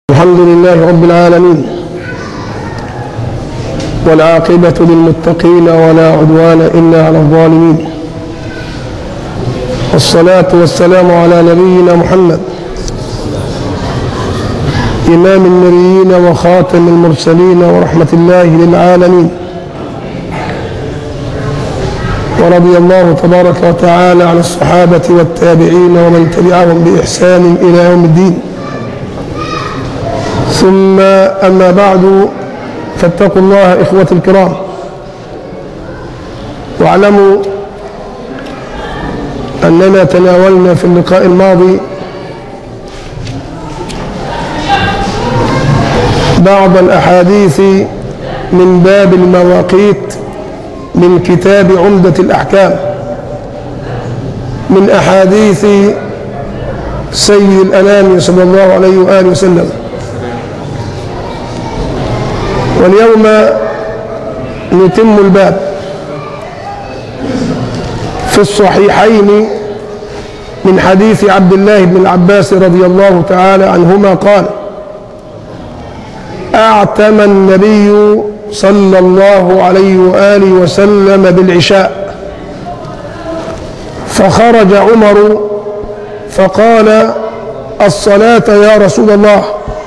الحمد لله رب العالمين والعاقبة للمتقين ولا عدوان إلا على الظالمين والصلاة والسلام على نبينا محمد إمام النبيين وخاتم المرسلين ورحمة الله للعالمين ورضي الله تبارك وتعالى عن الصحابة والتابعين ومن تبعهم بإحسان إلى يوم الدين ثم أما بعد فاتقوا الله إخوة الكرام واعلموا أننا تناولنا في اللقاء الماضي بعض الأحاديث من باب المواقيت من كتاب عمدة الأحكام من أحاديث سيد الأنام صلى الله عليه وآله وسلم واليوم نتم الباب في الصحيحين من حديث عبد الله بن العباس رضي الله تعالى عنهما قال أعتم النبي صلى الله عليه وآله وسلم بالعشاء فخرج عمر فقال الصلاة يا رسول الله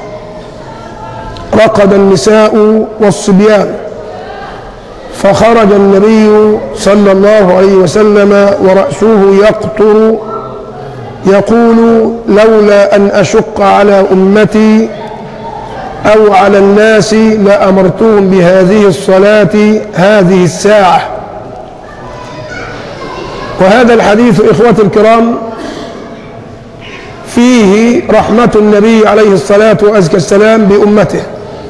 رقد النساء والصبيان فخرج النبي صلى الله عليه وسلم ورأسه يقطر يقول لولا أن أشق على أمتي أو على الناس لأمرتهم بهذه الصلاة هذه الساعة وهذا الحديث إخوة الكرام فيه رحمة النبي عليه الصلاة وأزكى السلام بأمته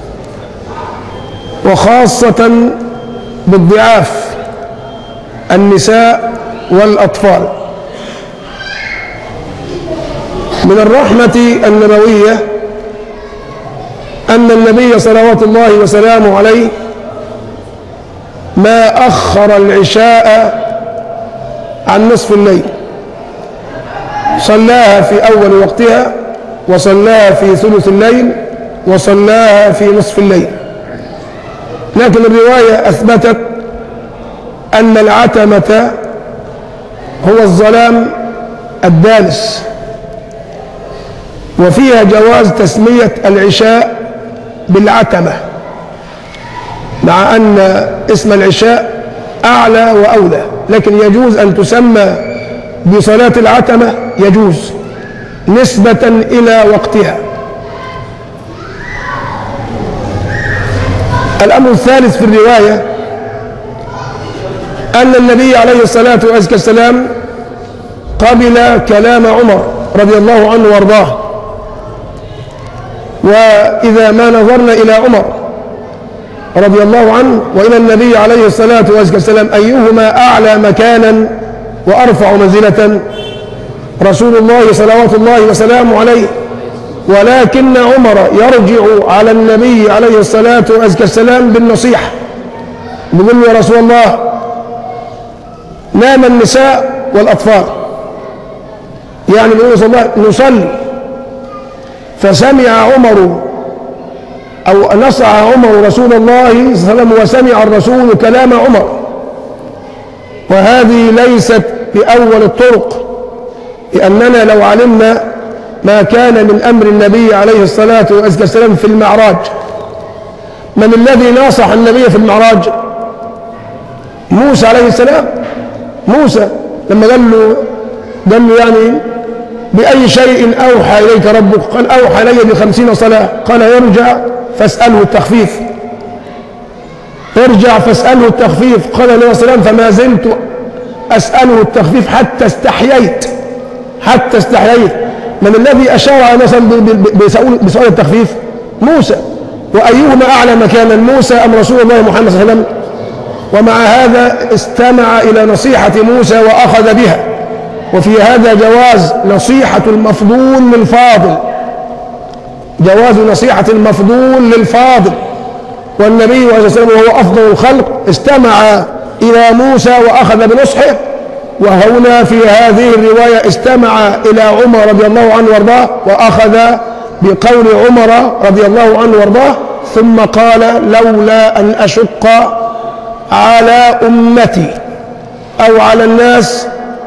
وخاصة بالضعاف النساء والأطفال من الرحمة النبوية أن النبي صلوات الله وسلامه عليه ما أخر العشاء عن نصف الليل صلاها في أول وقتها وصلاها في ثلث الليل وصلاها في نصف الليل لكن الرواية أثبتت أن العتمة هو الظلام الدالس وفيها جواز تسمية العشاء بالعتمة مع أن اسم العشاء أعلى وأولى لكن يجوز أن تسمى بصلاة العتمة يجوز نسبة إلى وقتها الأمر الثالث في الرواية أن النبي عليه الصلاة والسلام قبل كلام عمر رضي الله عنه وارضاه وإذا ما نظرنا إلى عمر رضي الله عنه وإلى النبي عليه الصلاة والسلام أيهما أعلى مكانا وأرفع منزلة رسول الله صلوات الله وسلامه عليه ولكن عمر يرجع على النبي عليه الصلاة والسلام بالنصيحة يقول يا رسول الله نام النساء والأطفال يعني بيقول صلى الله نصلي فسمع عمر أو نصح عمر رسول الله صلى الله عليه وسلم وسمع الرسول كلام عمر وهذه ليست بأول الطرق لأننا لو علمنا ما كان من أمر النبي عليه الصلاة والسلام في المعراج من الذي ناصح النبي في المعراج موسى عليه السلام موسى لما قال له قال له يعني بأي شيء أوحى إليك ربك قال أوحى إلي بخمسين صلاة قال يرجع فاسأله التخفيف ارجع فاسأله التخفيف قال عليه السلام فما زلت أسأله التخفيف حتى استحييت حتى استحييت من الذي أشار مثلا بسؤال التخفيف موسى وأيهما أعلى مكانا موسى أم رسول الله محمد صلى الله عليه وسلم ومع هذا استمع إلى نصيحة موسى وأخذ بها وفي هذا جواز نصيحة المفضول للفاضل جواز نصيحة المفضول للفاضل والنبي عليه الصلاة والسلام وهو أفضل الخلق استمع إلى موسى وأخذ بنصحه وهنا في هذه الرواية استمع إلى عمر رضي الله عنه وارضاه وأخذ بقول عمر رضي الله عنه وارضاه ثم قال لولا أن أشق على أمتي أو على الناس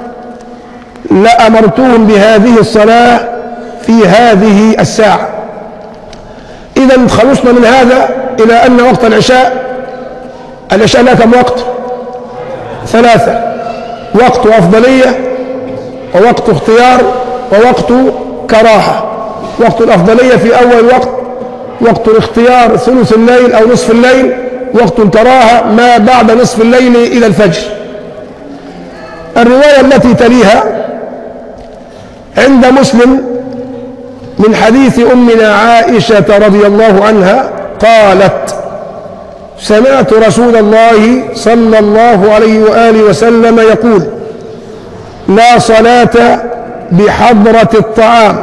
لأمرتهم بهذه الصلاة في هذه الساعة إذا خلصنا من هذا إلى أن وقت العشاء العشاء لها كم وقت ثلاثة وقت أفضلية ووقت اختيار ووقت كراهة وقت الأفضلية في أول وقت وقت الاختيار ثلث الليل أو نصف الليل وقت الكراهة ما بعد نصف الليل إلى الفجر الرواية التي تليها عند مسلم من حديث أمنا عائشة رضي الله عنها قالت سمعت رسول الله صلى الله عليه وآله وسلم يقول لا صلاة بحضرة الطعام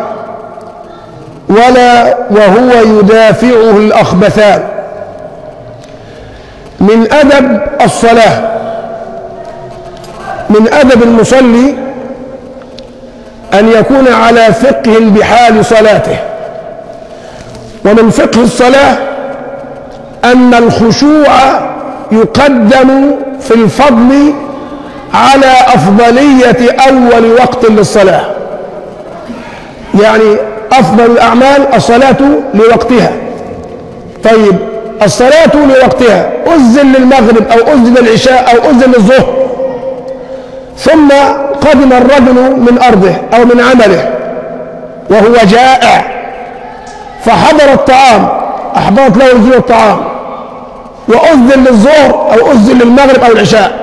ولا وهو يدافعه الأخبثان من أدب الصلاة من أدب المصلي أن يكون على فقه بحال صلاته ومن فقه الصلاة أن الخشوع يقدم في الفضل على أفضلية أول وقت للصلاة يعني أفضل الأعمال الصلاة لوقتها طيب الصلاة لوقتها أذن للمغرب أو أذن للعشاء أو أذن للظهر ثم قدم الرجل من أرضه أو من عمله وهو جائع فحضر الطعام أحضرت له الزوج الطعام وأذن للظهر أو أذن للمغرب أو العشاء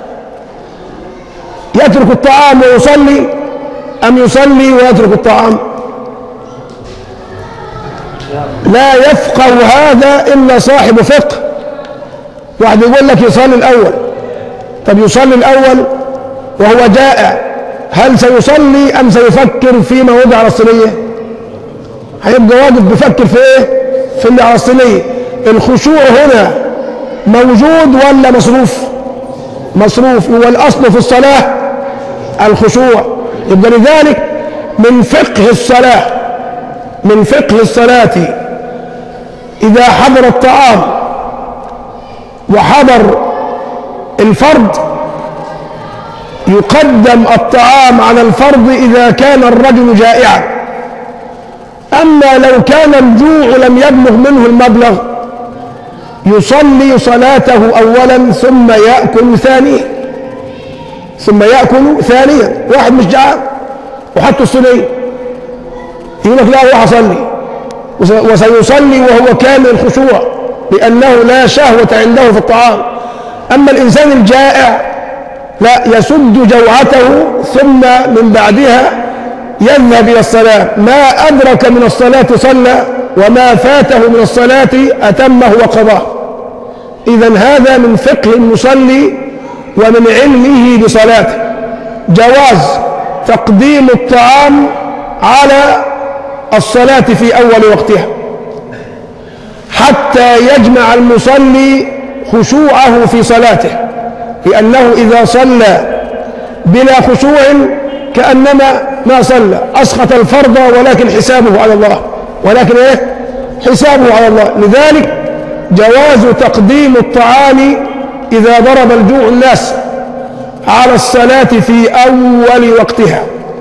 يترك الطعام ويصلي أم يصلي ويترك الطعام لا يفقه هذا إلا صاحب فقه واحد يقول لك يصلي الأول طب يصلي الأول وهو جائع هل سيصلي أم سيفكر فيما وضع على الصينية هيبقى واقف بيفكر في ايه في اللي على الصينية الخشوع هنا موجود ولا مصروف مصروف هو الأصل في الصلاة الخشوع يبقى لذلك من فقه الصلاة من فقه الصلاة إذا حضر الطعام وحضر الفرد يقدم الطعام على الفرض إذا كان الرجل جائعا أما لو كان الجوع لم يبلغ منه المبلغ يصلي صلاته أولا ثم يأكل ثانيا ثم يأكل ثانيا واحد مش جعان وحط الصينية يقول لك لا روح أصلي وسيصلي وهو كامل الخشوع لأنه لا شهوة عنده في الطعام أما الإنسان الجائع لا يسد جوعته ثم من بعدها يذهب إلى الصلاة ما أدرك من الصلاة صلى وما فاته من الصلاة أتمه وقضاه إذا هذا من فقه المصلي ومن علمه بصلاته جواز تقديم الطعام على الصلاة في أول وقتها حتى يجمع المصلي خشوعه في صلاته لأنه إذا صلى بلا خشوع كأنما ما صلى أسقط الفرض ولكن حسابه على الله ولكن إيه حسابه على الله لذلك جواز تقديم الطعام إذا ضرب الجوع الناس على الصلاة في أول وقتها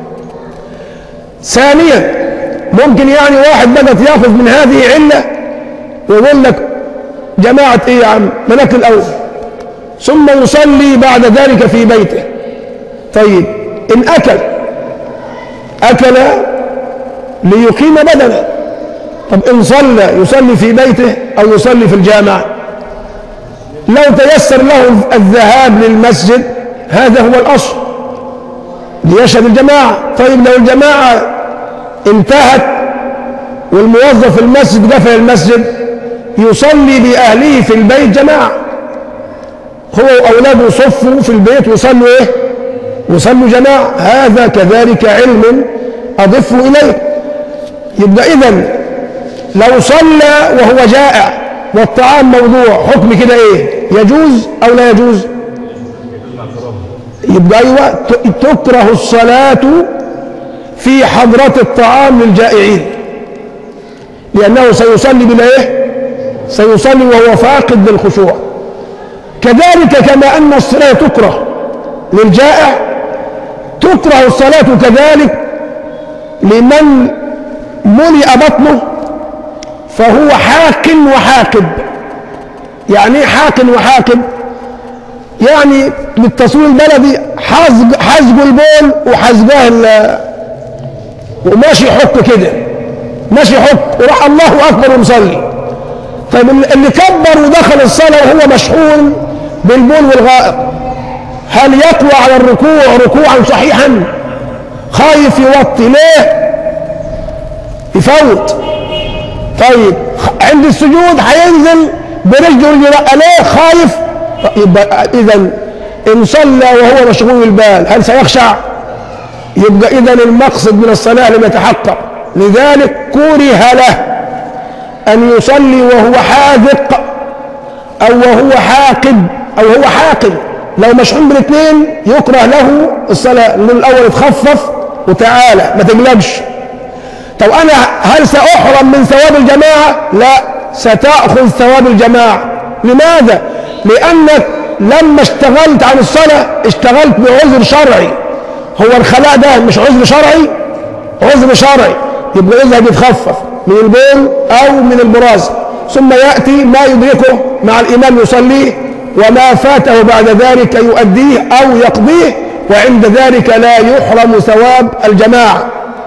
ثانيا ممكن يعني واحد بدأت ياخذ من هذه علة ويقول لك جماعة ايه يا عم ملك الأول ثم يصلي بعد ذلك في بيته طيب إن أكل أكل ليقيم بدنه طب إن صلى يصلي في بيته أو يصلي في الجامع لو تيسر له الذهاب للمسجد هذا هو الأصل ليشهد الجماعة طيب لو الجماعة انتهت والموظف في المسجد قفل المسجد يصلي بأهله في البيت جماعة هو وأولاده يصفوا في البيت ويصلوا إيه؟ ويصلوا جماعة هذا كذلك علم أضفه إليه يبقى إذا لو صلى وهو جائع والطعام موضوع حكم كده إيه؟ يجوز أو لا يجوز؟ يبقى أيوة تكره الصلاة في حضرة الطعام للجائعين لأنه سيصلي بلا إيه؟ سيصلي وهو فاقد للخشوع كذلك كما أن الصلاة تكره للجائع تكره الصلاة كذلك لمن ملئ بطنه فهو حاق وحاقب يعني ايه حاق وحاقب يعني بالتصوير البلدي حزج حزج البول وحزجاه ال- وماشي يحك كده ماشي يحك وراح الله اكبر ومصلي طيب اللي كبر ودخل الصلاه وهو مشحون بالبول والغائط هل يقوى على الركوع ركوعا صحيحا خايف يوطي ليه يفوت طيب عند السجود هينزل برجله رجل ليه خايف يبقى اذا ان صلى وهو مشغول البال هل سيخشع يبقى اذا المقصد من الصلاه لم يتحقق لذلك كره له ان يصلي وهو حاذق او وهو حاقد او هو حاقد لو مشحون بالاثنين يكره له الصلاه لأن الاول يتخفف وتعالى ما تقلبش طب انا هل ساحرم من ثواب الجماعه لا ستاخذ ثواب الجماعه لماذا لانك لما اشتغلت عن الصلاه اشتغلت بعذر شرعي هو الخلاء ده مش عذر شرعي عذر شرعي يبقى اذا بيتخفف من البول او من البراز ثم ياتي ما يدركه مع الامام يصليه وما فاته بعد ذلك يؤديه او يقضيه وعند ذلك لا يحرم ثواب الجماعه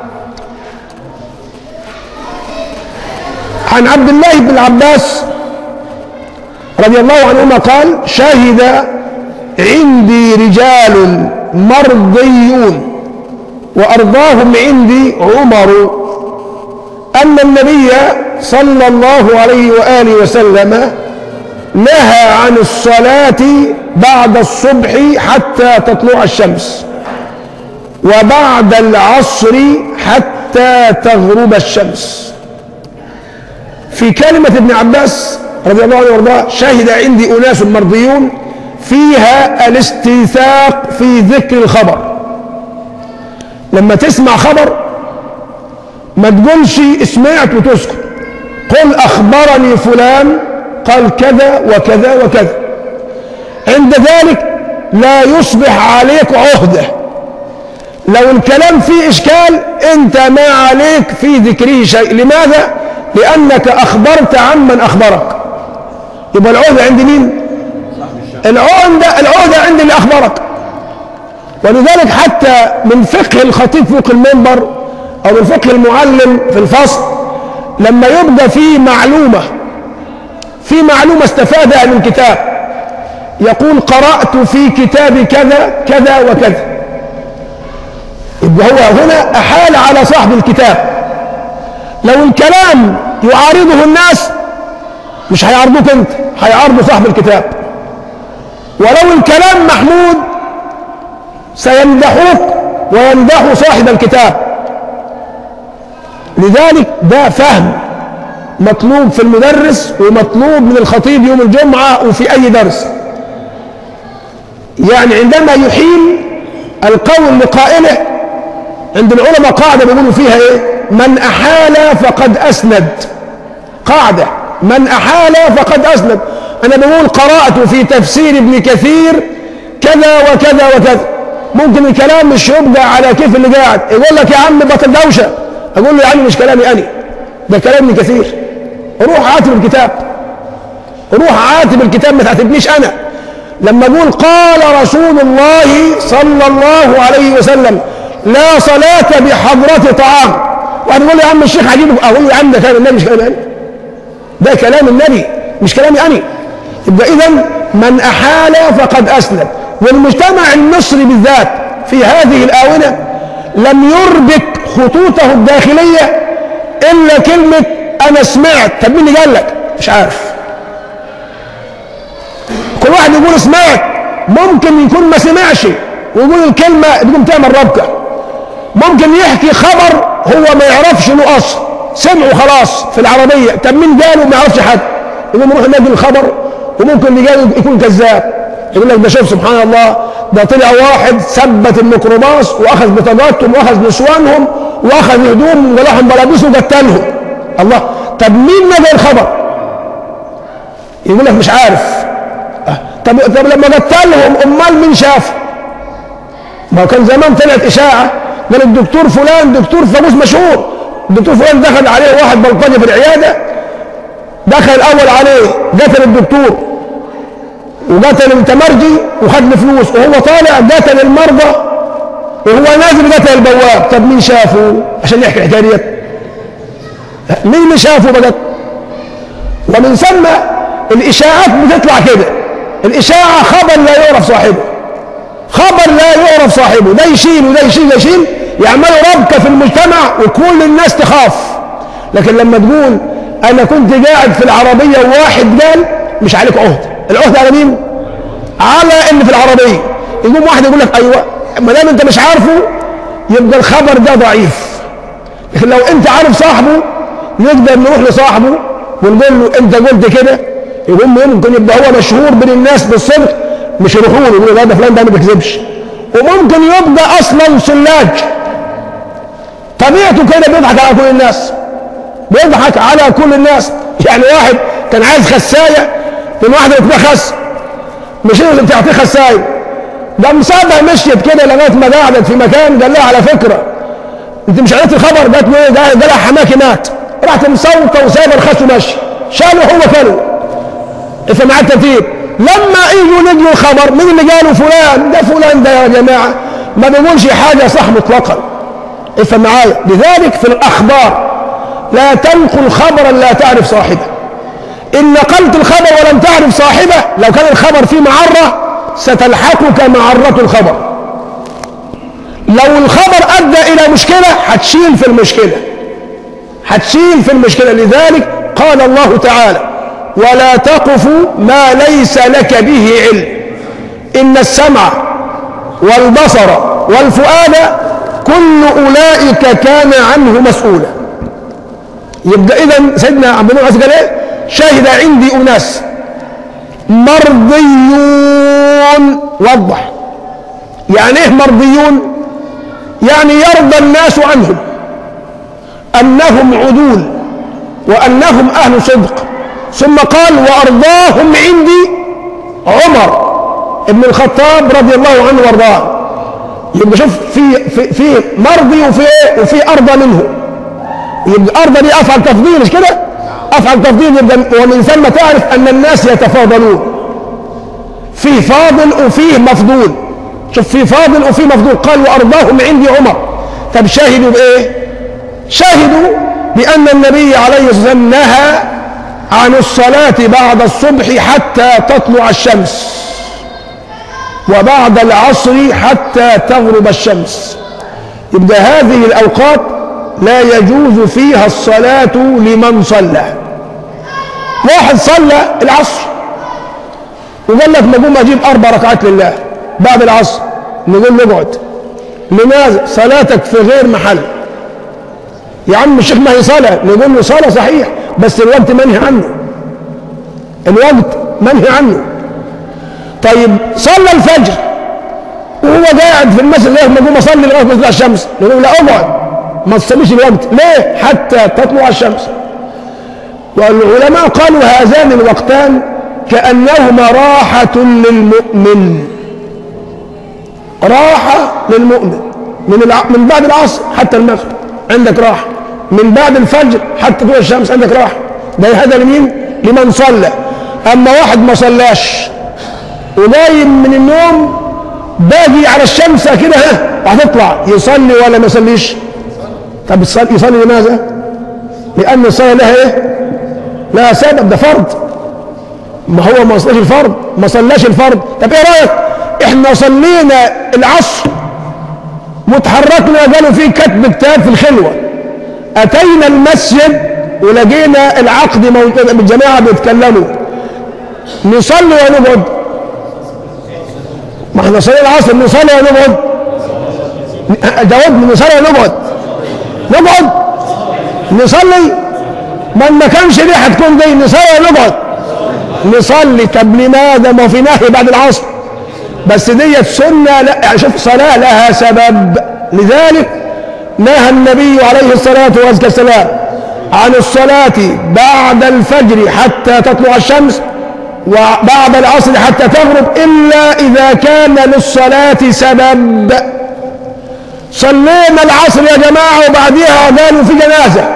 عن عبد الله بن عباس رضي الله عنهما قال شهد عندي رجال مرضيون وأرضاهم عندي عمر أن النبي صلى الله عليه وآله وسلم نهى عن الصلاة بعد الصبح حتى تطلع الشمس وبعد العصر حتى تغرب الشمس في كلمة ابن عباس رضي الله عنه وارضاه شهد عندي أناس مرضيون فيها الاستيثاق في ذكر الخبر لما تسمع خبر ما تقولش سمعت وتسكت قل أخبرني فلان قال كذا وكذا وكذا عند ذلك لا يصبح عليك عهدة لو الكلام فيه إشكال أنت ما عليك في ذكره شيء لماذا؟ لأنك أخبرت عمن أخبرك يبقى العهدة عند مين؟ العهدة العهدة عند اللي أخبرك ولذلك حتى من فقه الخطيب فوق المنبر أو من فقه المعلم في الفصل لما يبقى في معلومة في معلومة استفادها من كتاب يقول قرأت في كتاب كذا كذا وكذا يبقى هو هنا أحال على صاحب الكتاب لو الكلام يعارضه الناس مش هيعارضوك انت هيعارضوا صاحب الكتاب ولو الكلام محمود سيمدحوك ويمدحوا صاحب الكتاب لذلك ده فهم مطلوب في المدرس ومطلوب من الخطيب يوم الجمعة وفي أي درس يعني عندما يحيل القول لقائله عند العلماء قاعدة بيقولوا فيها ايه من أحال فقد أسند قاعدة من أحال فقد أسند أنا بقول قرأت في تفسير ابن كثير كذا وكذا وكذا ممكن الكلام مش يبقى على كيف اللي قاعد يقول لك يا عم بطل دوشة أقول له يا عم مش كلامي أنا ده كلام ابن كثير روح عاتب الكتاب روح عاتب الكتاب ما تعاتبنيش أنا لما أقول قال رسول الله صلى الله عليه وسلم لا صلاة بحضرة طعام واحد يقول لي يا عم الشيخ عجيب اقول له يا عم ده كلام النبي مش كلام انا ده كلام النبي مش كلامي انا يبقى اذا من احال فقد اسلم والمجتمع المصري بالذات في هذه الاونه لم يربك خطوطه الداخليه الا كلمه انا سمعت طب مين اللي قال لك مش عارف كل واحد يقول سمعت ممكن يكون ما سمعش ويقول الكلمه تقوم تعمل ربكه ممكن يحكي خبر هو ما يعرفش له اصل سمعه خلاص في العربيه طب مين قاله ما يعرفش حد يقوم نروح نجي الخبر وممكن اللي قاله يكون كذاب يقول لك ده شوف سبحان الله ده طلع واحد ثبت الميكروباص واخذ بطاقاتهم واخذ نسوانهم واخذ هدومهم ولاهم بلابيس وقتلهم الله طب مين نقل الخبر يقول لك مش عارف أه. طب طب لما قتلهم امال مين شاف ما هو كان زمان طلعت اشاعه قال الدكتور فلان دكتور فانوس مشهور الدكتور فلان دخل عليه واحد بلطجي في العياده دخل الاول عليه قتل الدكتور وقتل التمرجي وخد له فلوس وهو طالع قتل المرضى وهو نازل قتل البواب طب مين شافه عشان يحكي الحكايه ديت مين اللي شافه بقى ومن ثم الاشاعات بتطلع كده الاشاعه خبر لا يعرف صاحبه خبر لا يعرف صاحبه ده يشيل وده يشيل ده يشيل يعملوا ربكه في المجتمع وكل الناس تخاف لكن لما تقول انا كنت قاعد في العربيه وواحد قال مش عليك عهد العهد على مين على اللي في العربيه يقوم واحد يقول لك ايوه ما دام انت مش عارفه يبقى الخبر ده ضعيف لكن لو انت عارف صاحبه نقدر نروح لصاحبه ونقول له انت قلت كده يقوم ممكن يبقى هو مشهور بين الناس بالصدق مش يروحوا له يقولوا لا ده فلان ده ما بيكذبش وممكن يبقى اصلا سلاج طبيعته كده بيضحك على كل الناس بيضحك على كل الناس يعني واحد كان عايز خسايه من واحده بتبيع خس مش اللي بتعطيه خسايه ده مصابة مشيت كده لغايه ما قعدت في مكان قال لها على فكره انت مش عرفت الخبر قالت له ايه ده ده حماكي مات راحت مصوته وسايبه الخس وماشي شالوا هو كانوا فمع الترتيب لما يجوا نجوا الخبر مين اللي قالوا فلان ده فلان ده يا جماعه ما بيقولش حاجه صح مطلقا افهم معايا لذلك في الاخبار لا تنقل خبرا لا تعرف صاحبه ان نقلت الخبر ولم تعرف صاحبه لو كان الخبر فيه معره ستلحقك معرة الخبر لو الخبر أدى إلى مشكلة هتشيل في المشكلة هتشيل في المشكلة لذلك قال الله تعالى ولا تقف ما ليس لك به علم إن السمع والبصر والفؤاد كل أولئك كان عنه مسؤولا يبقى إذا سيدنا عبد الله قال إيه؟ شهد عندي أناس مرضيون وضح يعني ايه مرضيون يعني يرضى الناس عنهم انهم عدول وانهم اهل صدق ثم قال وارضاهم عندي عمر ابن الخطاب رضي الله عنه وارضاه يبقى شوف في في في مرضي وفي ايه وفي ارضى منه يبقى ارضى دي افعل تفضيل مش كده افعل تفضيل يبقى ومن ثم تعرف ان الناس يتفاضلون في فاضل وفيه مفضول شوف في فاضل وفيه مفضول قال وارضاهم عندي عمر طب شاهدوا بايه شاهدوا بان النبي عليه الصلاه والسلام نهى عن الصلاه بعد الصبح حتى تطلع الشمس وبعد العصر حتى تغرب الشمس يبقى هذه الاوقات لا يجوز فيها الصلاه لمن صلى واحد صلى العصر وقال لك نقوم اجيب اربع ركعات لله بعد العصر نقول له اقعد لماذا صلاتك في غير محل يا عم الشيخ ما هي صلاه نقول له صلاه صحيح بس الوقت منهي عنه الوقت منهي عنه طيب صلى الفجر وهو قاعد في المسجد ليه نقوم اصلي لغايه ما تطلع الشمس نقول لا اقعد ما تصليش الوقت ليه حتى تطلع الشمس والعلماء قالوا هذان الوقتان كأنهما راحة للمؤمن راحة للمؤمن من الع... من بعد العصر حتى المغرب عندك راحة من بعد الفجر حتى طلوع الشمس عندك راحة ده هذا لمين؟ لمن صلى أما واحد ما صلاش وقايم من النوم باقي على الشمس كده ها وهتطلع يصلي ولا ما يصليش؟ طب يصلي, يصلي لماذا؟ لأن الصلاة لها إيه؟ لها سبب ده فرض ما هو ما صلاش الفرض ما صلاش الفرض طب ايه رايك احنا صلينا العصر وتحركنا قالوا في كتب كتاب في الخلوه اتينا المسجد ولقينا العقد موجود الجماعه بيتكلموا نصلي ونقعد ما احنا صلينا العصر نصلي ونقعد جاوبني نصلي ونقعد نقعد نصلي ما ما كانش دي هتكون دي نصلي ونقعد نصلي طب لماذا ما في نهي بعد العصر بس ديت سنه لا يعني شوف صلاه لها سبب لذلك نهى النبي عليه الصلاه والسلام عن الصلاة بعد الفجر حتى تطلع الشمس وبعد العصر حتى تغرب إلا إذا كان للصلاة سبب صلينا العصر يا جماعة وبعدها قالوا في جنازة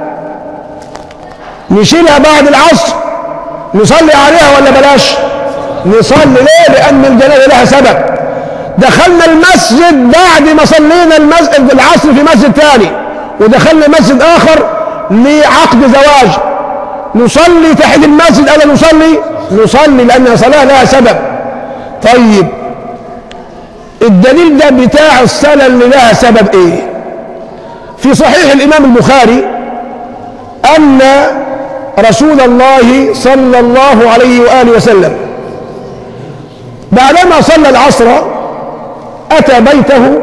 نشيلها بعد العصر نصلي عليها ولا بلاش نصلي ليه لأن الجنازة لها سبب دخلنا المسجد بعد ما صلينا المسجد العصر في مسجد ثاني ودخلنا مسجد آخر لعقد زواج نصلي تحت المسجد ألا نصلي نصلي لأن صلاة لها سبب طيب الدليل ده بتاع الصلاة اللي لها سبب ايه في صحيح الإمام البخاري أن رسول الله صلى الله عليه وآله وسلم بعدما صلى العصر أتى بيته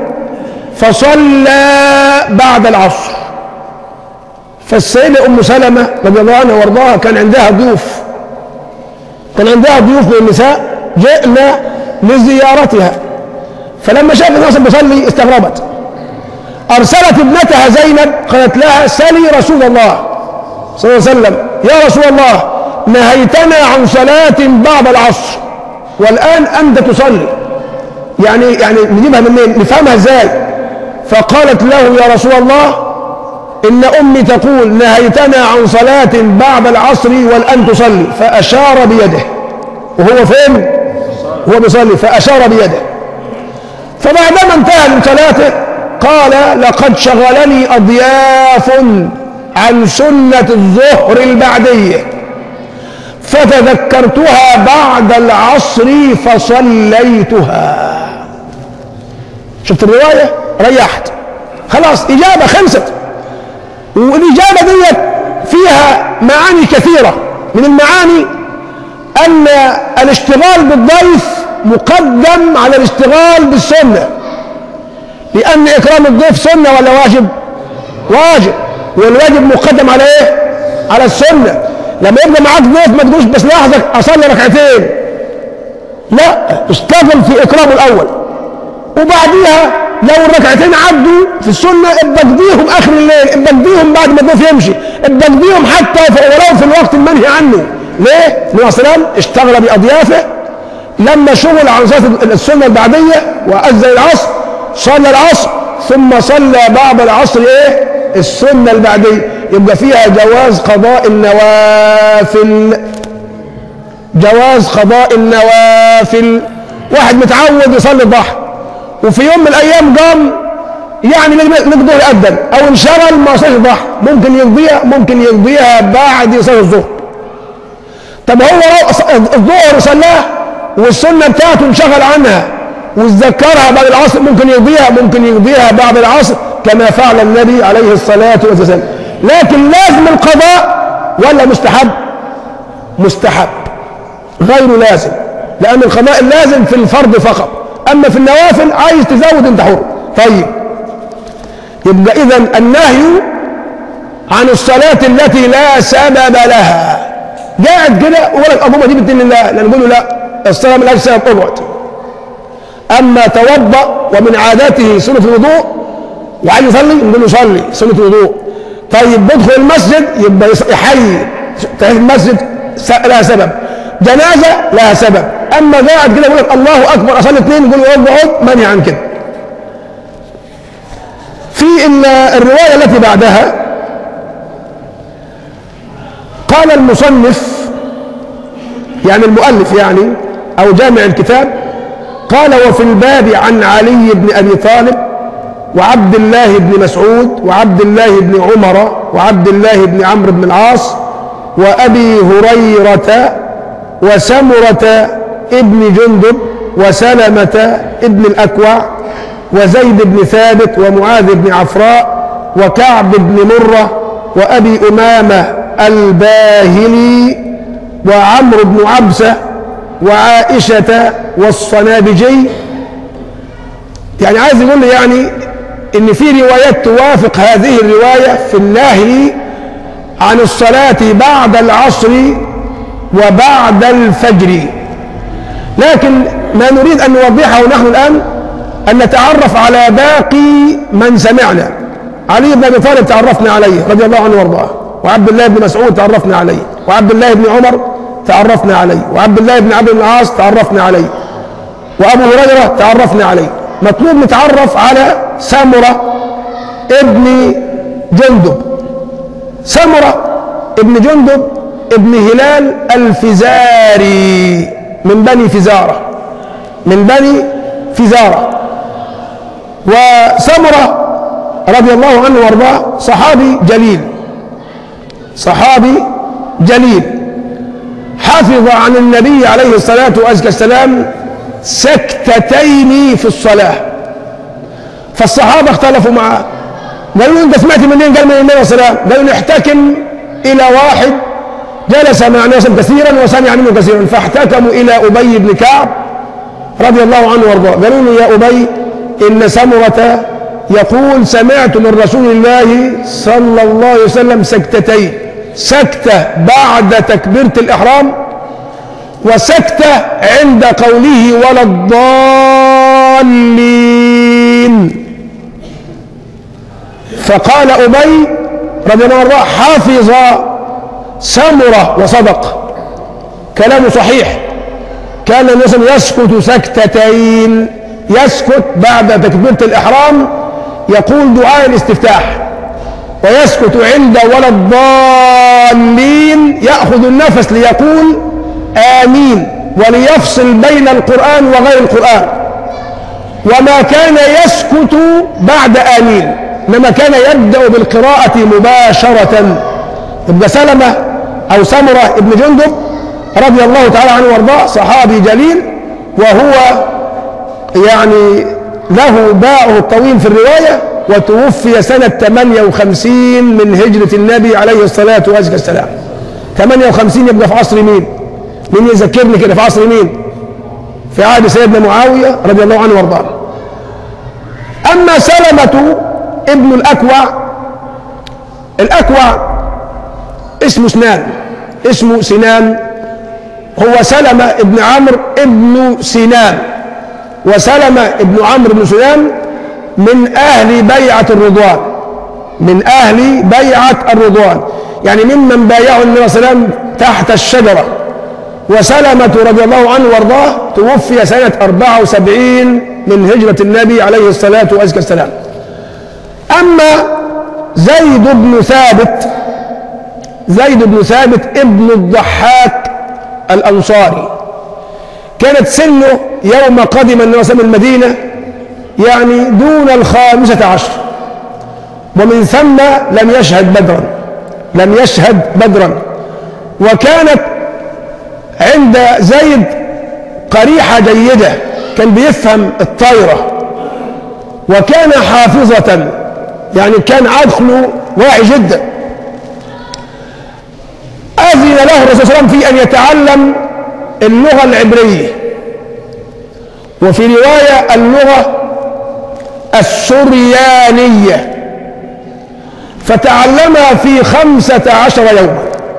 فصلى بعد العصر فالسيدة أم سلمة رضي الله عنها وارضاها كان عندها ضيوف كان عندها ضيوف من النساء جئنا لزيارتها فلما شافت الناس بيصلي استغربت أرسلت ابنتها زينب قالت لها سلي رسول الله صلى الله عليه وسلم يا رسول الله نهيتنا عن صلاة بعد العصر والآن أنت تصلي يعني يعني نجيبها منين نفهمها ازاي فقالت له يا رسول الله إن أمي تقول نهيتنا عن صلاة بعد العصر والآن تصلي فأشار بيده وهو فين؟ هو بيصلي فأشار بيده فبعدما انتهى من صلاته قال لقد شغلني أضياف عن سنة الظهر البعدية فتذكرتها بعد العصر فصليتها شفت الرواية ريحت خلاص إجابة خلصت والإجابة ديت فيها معاني كثيرة من المعاني أن الاشتغال بالضيف مقدم على الاشتغال بالسنة لأن إكرام الضيف سنة ولا واجب؟ واجب والواجب مقدم على إيه؟ على السنة لما يبقى معاك ضيف ما تقولش بس لحظة أصلي ركعتين لا اشتغل في إكرامه الأول وبعديها لو الركعتين عدوا في السنة ابقى اقضيهم آخر الليل ابقى اقضيهم بعد ما الضيف يمشي ابقى اقضيهم حتى ولو في الوقت المنهي عنه ليه؟ النبي صلى الله عليه وسلم اشتغل بأضيافه لما شغل عن صلاة السنة البعدية وأذن العصر صلى العصر ثم صلى بعد العصر ايه؟ السنة البعدية يبقى فيها جواز قضاء النوافل جواز قضاء النوافل واحد متعود يصلي الضحى وفي يوم من الايام قام يعني نقدر يأذن او انشغل ما صلى الضحى ممكن يقضيها ممكن يقضيها بعد صلاه الظهر طب هو الظهر صلاه والسنه بتاعته انشغل عنها وتذكرها بعد العصر ممكن يقضيها ممكن يقضيها بعد العصر كما فعل النبي عليه الصلاه والسلام لكن لازم القضاء ولا مستحب مستحب غير لازم لان القضاء اللازم في الفرض فقط اما في النوافل عايز تزود انت حر طيب يبقى اذا النهي عن الصلاة التي لا سبب لها قاعد كده ويقول لك ابوبا دي بتدين الله لان نقول له لا الصلاة ملهاش سبب اقعد اما توضا ومن عاداته سنة الوضوء وعايز يصلي نقول له صلي سنة الوضوء طيب بدخل المسجد يبقى يحيي تحية المسجد لها سبب جنازة لها سبب اما قاعد كده يقول لك الله اكبر اصلي اثنين يقول له اقعد منهي عن كده في الرواية التي بعدها قال المصنف يعني المؤلف يعني أو جامع الكتاب قال وفي الباب عن علي بن أبي طالب وعبد الله بن مسعود وعبد الله بن عمر وعبد الله بن عمرو بن العاص وأبي هريرة وسمرة ابن جندب وسلمة ابن الأكوع وزيد بن ثابت ومعاذ بن عفراء وكعب بن مرة وأبي أمامة الباهلي وعمرو بن عبسة وعائشة والصنابجي يعني عايز يقول لي يعني ان في روايات توافق هذه الرواية في النهي عن الصلاة بعد العصر وبعد الفجر لكن ما نريد أن نوضحه نحن الآن أن نتعرف على باقي من سمعنا علي بن أبي طالب تعرفنا عليه رضي الله عنه وارضاه وعبد الله بن مسعود تعرفنا عليه وعبد الله بن عمر تعرفنا عليه وعبد الله بن عبد العاص تعرفنا عليه وابو هريره تعرفنا عليه مطلوب نتعرف على سمره ابن جندب سمره ابن جندب ابن هلال الفزاري من بني فزاره من بني فزاره وسمره رضي الله عنه وارضاه صحابي جليل صحابي جليل حفظ عن النبي عليه الصلاة والسلام سكتتين في الصلاة فالصحابة اختلفوا معه قالوا له انت سمعت منين قال من النبي صلى الله عليه وسلم قالوا نحتكم الى واحد جلس مع الناس كثيرا وسمع منه كثيرا فاحتكموا الى ابي بن كعب رضي الله عنه وارضاه قالوا له يا ابي ان سمره يقول سمعت من رسول الله صلى الله عليه وسلم سكتتين سكتة بعد تكبيرة الإحرام وسكتة عند قوله ولا الضالين فقال أبي رضي الله عنه حفظ سمرة وصدق كلامه صحيح كان النبي يسكت سكتتين يسكت بعد تكبيرة الإحرام يقول دعاء الاستفتاح ويسكت عند ولا الضالين يأخذ النفس ليقول آمين وليفصل بين القرآن وغير القرآن وما كان يسكت بعد آمين إنما كان يبدأ بالقراءة مباشرة ابن سلمة أو سمرة ابن جندب رضي الله تعالى عنه وارضاه صحابي جليل وهو يعني له باعه الطويل في الرواية وتوفي سنة 58 من هجرة النبي عليه الصلاة والسلام 58 يبقى في عصر مين مين يذكرني كده في عصر مين في عهد سيدنا معاوية رضي الله عنه وارضاه أما سلمة ابن الأكوع الأكوع اسمه سنان اسمه سنان هو سلمة ابن عمرو ابن سنان وسلمة ابن عمرو بن سنان من أهل بيعة الرضوان من أهل بيعة الرضوان يعني ممن بايعوا النبي صلى الله عليه وسلم تحت الشجرة وسلمة رضي الله عنه وارضاه توفي سنة 74 من هجرة النبي عليه الصلاة والسلام أما زيد بن ثابت زيد بن ثابت ابن الضحاك الأنصاري كانت سنه يوم قدم النبي صلى الله عليه وسلم المدينة يعني دون الخامسة عشر ومن ثم لم يشهد بدرا لم يشهد بدرا وكانت عند زيد قريحة جيدة كان بيفهم الطايرة وكان حافظة يعني كان عقله واعي جدا أذن له الرسول صلى الله عليه وسلم في أن يتعلم اللغة العبرية وفي رواية اللغة السريانية فتعلمها في خمسة عشر يوما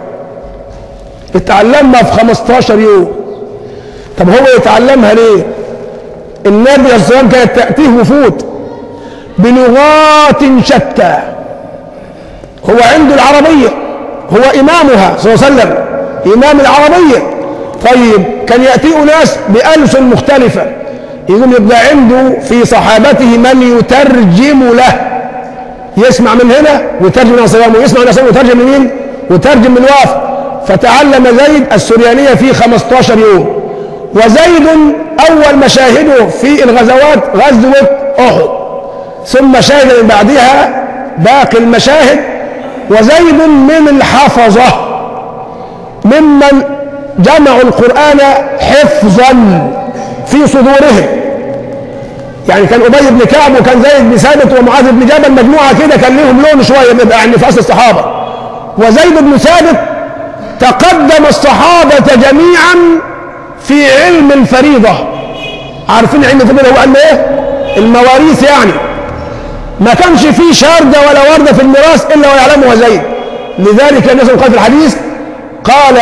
اتعلمها في خمستاشر يوم طب هو يتعلمها ليه النبي صلى الله عليه وسلم كانت تأتيه وفود بلغات شتى هو عنده العربية هو إمامها صلى الله عليه وسلم إمام العربية طيب كان يأتيه ناس بألسن مختلفة يقول يبقى عنده في صحابته من يترجم له يسمع من هنا ويترجم من السلام ويسمع من السلام ويترجم من مين وترجم من واف فتعلم زيد السريانية في 15 يوم وزيد أول مشاهده في الغزوات غزوة أحد ثم شهد من بعدها باقي المشاهد وزيد من الحفظة ممن جمعوا القرآن حفظا في صدورهم يعني كان أبي بن كعب وكان زيد بن ثابت ومعاذ بن جبل مجموعة كده كان لهم لون شوية يعني في أصل الصحابة وزيد بن ثابت تقدم الصحابة جميعا في علم الفريضة عارفين علم الفريضة هو علم ايه؟ المواريث يعني ما كانش فيه شاردة ولا وردة في الميراث إلا ويعلمها زيد لذلك الناس قال في الحديث قال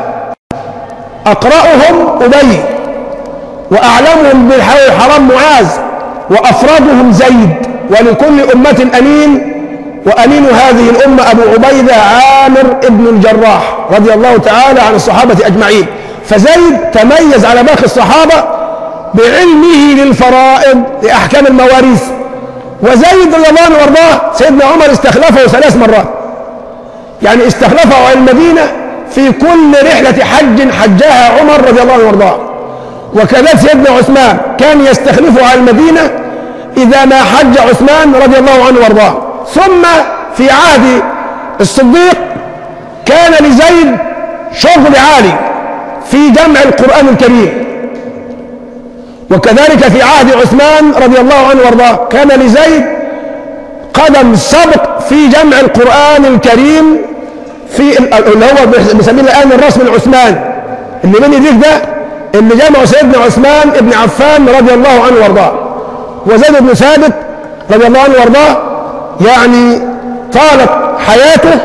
أقرأهم أبي وأعلمهم بالحرام معاذ وأفرادهم زيد ولكل أمة أمين وأمين هذه الأمة أبو عبيدة عامر ابن الجراح رضي الله تعالى عن الصحابة أجمعين فزيد تميز على باقي الصحابة بعلمه للفرائض لأحكام المواريث وزيد رضي الله عنه وارضاه سيدنا عمر استخلفه ثلاث مرات يعني استخلفه على المدينة في كل رحلة حج حجها عمر رضي الله عنه وارضاه وكذلك سيدنا عثمان كان يستخلفه على المدينة إذا ما حج عثمان رضي الله عنه وارضاه ثم في عهد الصديق كان لزيد شغل عالي في جمع القرآن الكريم وكذلك في عهد عثمان رضي الله عنه وارضاه كان لزيد قدم سبق في جمع القرآن الكريم في اللي هو بنسميه الآن الرسم العثماني اللي بين ايديك ده اللي جمعه سيدنا عثمان بن عفان رضي الله عنه وارضاه وزيد بن ثابت رضي الله عنه وارضاه يعني طالت حياته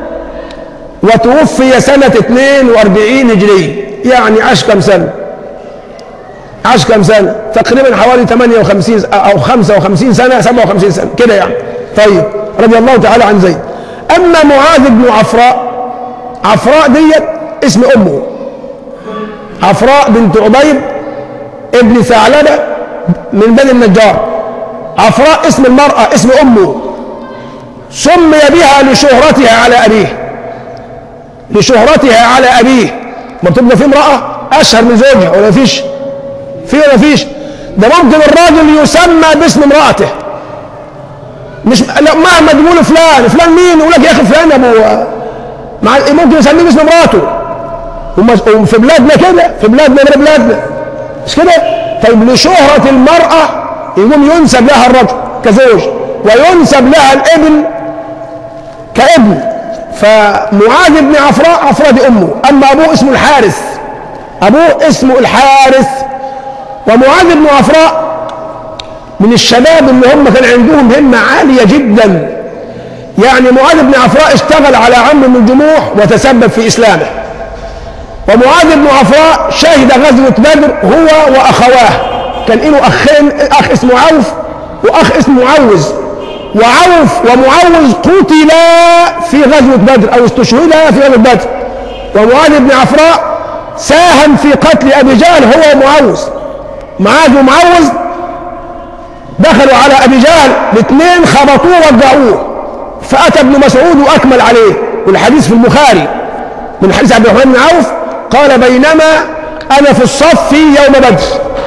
وتوفي سنة 42 هجرية يعني عاش كم سنة عاش كم سنة تقريبا حوالي 58 أو 55 سنة 57 سنة كده يعني طيب رضي الله تعالى عن زيد أما معاذ بن عفراء عفراء ديت اسم أمه عفراء بنت عبيد ابن ثعلبة من بني النجار عفراء اسم المرأة اسم أمه سمي بها لشهرتها على أبيه لشهرتها على أبيه ما تبقى في امرأة أشهر من زوجها ولا فيش في ولا فيش ده ممكن الراجل يسمى باسم امرأته مش لا مهما تقول فلان فلان مين يقول لك يا اخي فلان ابو مع ممكن يسميه باسم امراته وفي بلادنا كده في بلادنا غير بلادنا مش كده طيب لشهرة المرأة يقوم ينسب لها الرجل كزوج وينسب لها الابن كابن فمعاذ بن عفراء عفراء دي امه اما ابوه اسمه الحارث ابوه اسمه الحارث ومعاذ بن عفراء من الشباب اللي هم كان عندهم همة عالية جدا يعني معاذ بن عفراء اشتغل على عمرو بن الجموح وتسبب في إسلامه ومعاذ بن عفراء شهد غزوة بدر هو وأخواه كان له أخين أخ اسمه عوف وأخ اسمه معوز وعوف ومعوز قتلا في غزوة بدر أو استشهدا في غزوة بدر ومعاذ بن عفراء ساهم في قتل أبي جهل هو ومعوز معاذ ومعوز دخلوا على ابي جهل الاثنين خبطوه ورجعوه فاتى ابن مسعود واكمل عليه والحديث في البخاري من حديث عبد الرحمن بن عوف قال بينما انا في الصف يوم بدر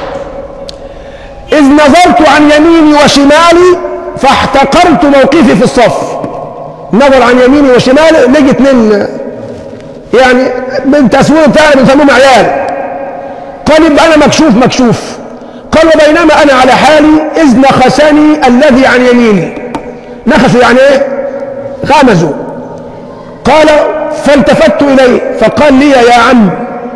اذ نظرت عن يميني وشمالي فاحتقرت موقفي في الصف نظر عن يميني وشمالي لقي اثنين يعني من تصوير بتاعنا بنسموهم عيال قال يبقى انا مكشوف مكشوف قال وبينما انا على حالي اذ نخسني الذي عن يميني نخسوا يعني ايه غمزوا قال فالتفت اليه فقال لي يا عم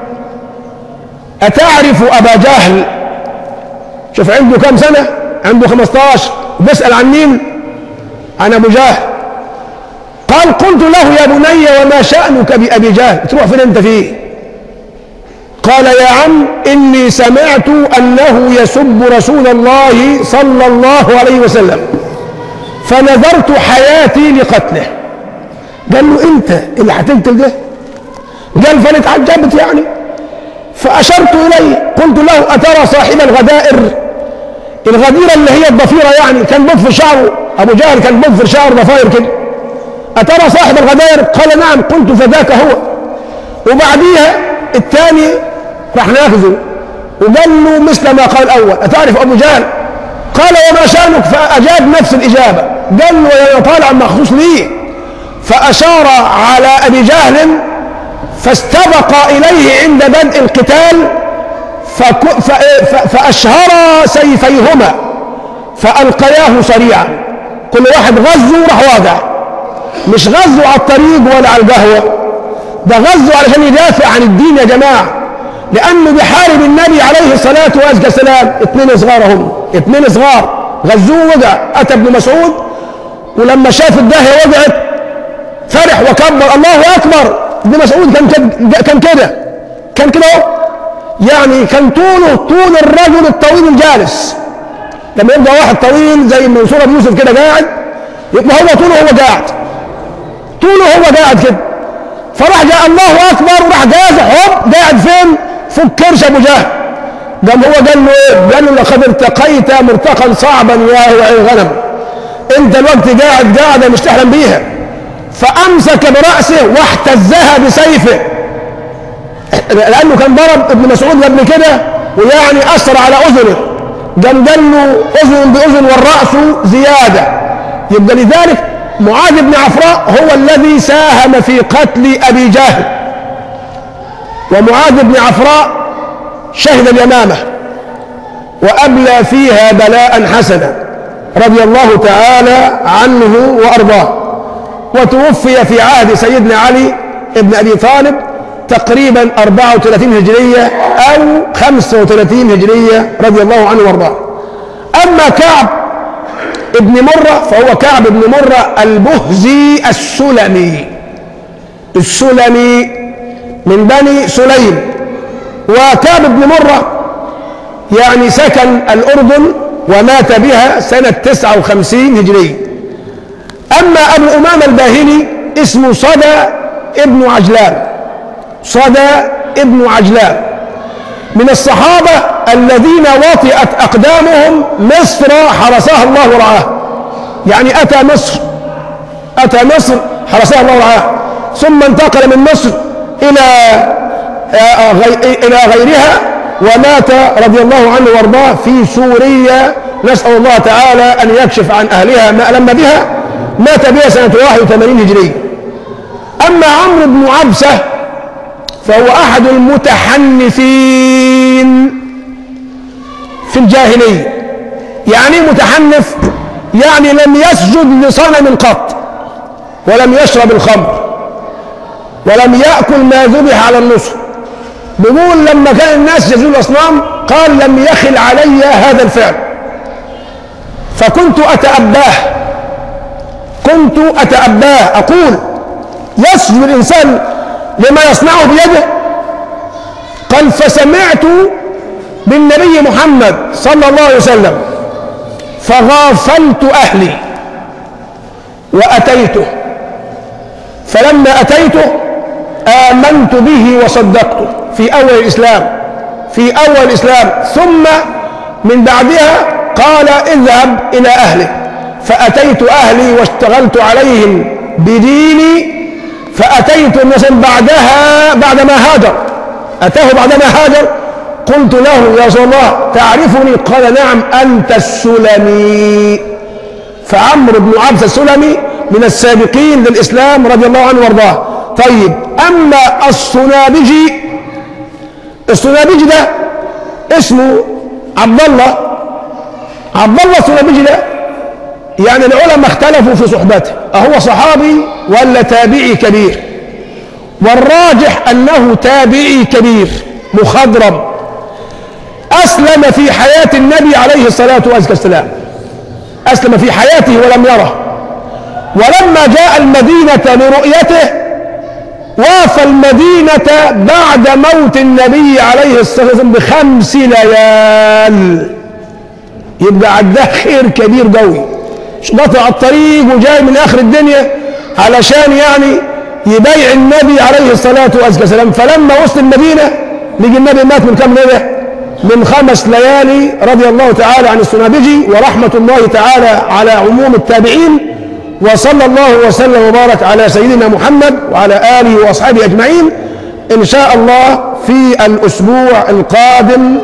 اتعرف ابا جهل شوف عنده كم سنه عنده 15 بيسال عن مين عن ابو جهل قال قلت له يا بني وما شانك بابي جهل تروح فين انت فيه قال يا عم إني سمعت أنه يسب رسول الله صلى الله عليه وسلم فنذرت حياتي لقتله قال له أنت اللي هتقتل ده قال فأنا اتعجبت يعني فأشرت إليه قلت له أترى صاحب الغدائر الغديرة اللي هي الضفيرة يعني كان بضفر شعره أبو جهل كان بضفر شعره ضفاير كده أترى صاحب الغدائر قال نعم قلت فذاك هو وبعديها الثاني راح ناخذه وقال له مثل ما قال الاول اتعرف ابو جهل قال وما شانك فاجاب نفس الاجابه قال له يا طالع مخصوص لي فاشار على ابي جهل فاستبق اليه عند بدء القتال فك فاشهرا سيفيهما فالقياه صريعا كل واحد غزه راح واقع مش غزه على الطريق ولا على القهوه ده غزه علشان يدافع عن الدين يا جماعه لانه بيحارب النبي عليه الصلاه والسلام اثنين صغار هم اثنين صغار غزوه وقع اتى ابن مسعود ولما شاف الداهيه وقعت فرح وكبر الله اكبر ابن مسعود كان كده كان كده كان كده يعني كان طوله طول الرجل الطويل الجالس لما يبقى واحد طويل زي منصور ابو يوسف كده قاعد يبقى هو طوله هو قاعد طوله هو قاعد كده فراح جاء الله اكبر وراح جازح هوب قاعد فين فوق كرش ابو جهل قام هو قال له ايه قال له لقد ارتقيت مرتقا صعبا يا وعي الغنم انت الوقت قاعد قاعده مش تحلم بيها فامسك براسه واحتزها بسيفه لانه كان ضرب ابن مسعود قبل كده ويعني اثر على اذنه قام قال له اذن باذن والراس زياده يبقى لذلك معاذ بن عفراء هو الذي ساهم في قتل ابي جهل ومعاذ بن عفراء شهد اليمامه وابلى فيها بلاء حسنا رضي الله تعالى عنه وارضاه وتوفي في عهد سيدنا علي بن ابي طالب تقريبا 34 هجريه او 35 هجريه رضي الله عنه وارضاه اما كعب ابن مره فهو كعب بن مره البهزي السلمي السلمي من بني سليم وكعب بن مره يعني سكن الاردن ومات بها سنه 59 هجريه أما أبو أمامة الباهلي اسمه صدى ابن عجلان صدى ابن عجلان من الصحابة الذين وطئت أقدامهم مصر حرسها الله ورعاه يعني أتى مصر أتى مصر حرسها الله ورعاه ثم انتقل من مصر إلى إلى غيرها ومات رضي الله عنه وارضاه في سوريا نسأل الله تعالى أن يكشف عن أهلها ما ألم بها مات بها سنة 81 هجرية أما عمرو بن عبسة فهو أحد المتحنفين في الجاهلية يعني متحنف يعني لم يسجد لصنم قط ولم يشرب الخمر ولم يأكل ما ذبح على النصر بيقول لما كان الناس يسجدون الأصنام قال لم يخل علي هذا الفعل فكنت أتأباه كنت أتأباه أقول يسجد الإنسان لما يصنعه بيده قال فسمعت بالنبي محمد صلى الله عليه وسلم فغافلت أهلي وأتيته فلما أتيته آمنت به وصدقته في أول الإسلام في أول الإسلام ثم من بعدها قال اذهب إلى أهلك فأتيت أهلي واشتغلت عليهم بديني فأتيت مثلا بعدها بعدما هاجر أتاه بعدما هاجر قلت له يا رسول الله تعرفني قال نعم أنت السلمي فعمرو بن عبس السلمي من السابقين للإسلام رضي الله عنه وارضاه طيب أما الصنابجي الصنابجي ده اسمه عبد الله عبد الله الصنابجي ده يعني العلماء اختلفوا في صحبته أهو صحابي ولا تابعي كبير والراجح أنه تابعي كبير مخضرم أسلم في حياة النبي عليه الصلاة والسلام أسلم في حياته ولم يره ولما جاء المدينة لرؤيته وافى المدينة بعد موت النبي عليه الصلاة والسلام بخمس ليال يبقى عداه خير كبير قوي قطع الطريق وجاي من اخر الدنيا علشان يعني يبايع النبي عليه الصلاة والسلام فلما وصل المدينة لقي النبي مات من كم ليلة من خمس ليالي رضي الله تعالى عن السنابجي ورحمة الله تعالى على عموم التابعين وصلى الله وسلم وبارك على سيدنا محمد وعلى آله وأصحابه أجمعين إن شاء الله في الأسبوع القادم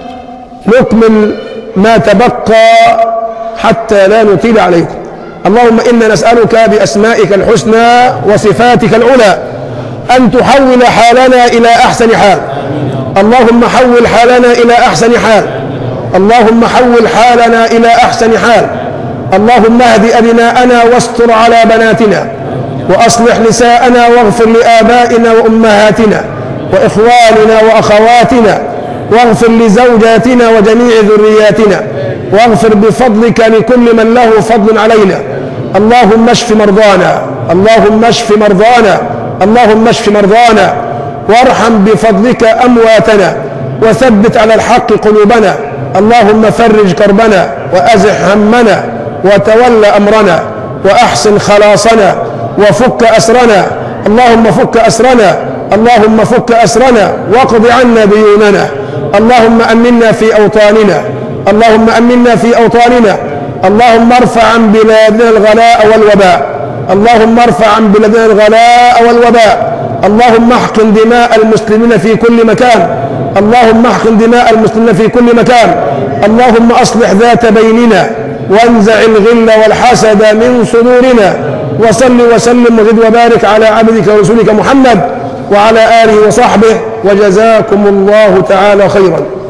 نكمل ما تبقى حتى لا نطيل عليكم اللهم إنا نسألك بأسمائك الحسنى وصفاتك العلى أن تحول حالنا إلى أحسن حال اللهم حول حالنا إلى أحسن حال اللهم حول حالنا إلى أحسن حال اللهم اهد أبناءنا واستر على بناتنا وأصلح نساءنا واغفر لآبائنا وأمهاتنا وإخواننا وأخواتنا واغفر لزوجاتنا وجميع ذرياتنا واغفر بفضلك لكل من له فضل علينا اللهم اشف مرضانا اللهم اشف مرضانا اللهم اشف مرضانا وارحم بفضلك امواتنا وثبت على الحق قلوبنا اللهم فرج كربنا وازح همنا وتول امرنا وأحسن خلاصنا وفك أسرنا اللهم فك أسرنا اللهم فك أسرنا واقض عنا ديوننا اللهم أمنا في أوطاننا اللهم أمنا في أوطاننا اللهم ارفع عن بلادنا الغلاء والوباء اللهم ارفع عن بلادنا الغلاء والوباء اللهم احقن دماء المسلمين في كل مكان اللهم احقن دماء المسلمين في كل مكان اللهم اصلح ذات بيننا وانزع الغل والحسد من صدورنا وصل وسلم وزد وبارك على عبدك ورسولك محمد وعلى اله وصحبه وجزاكم الله تعالى خيرا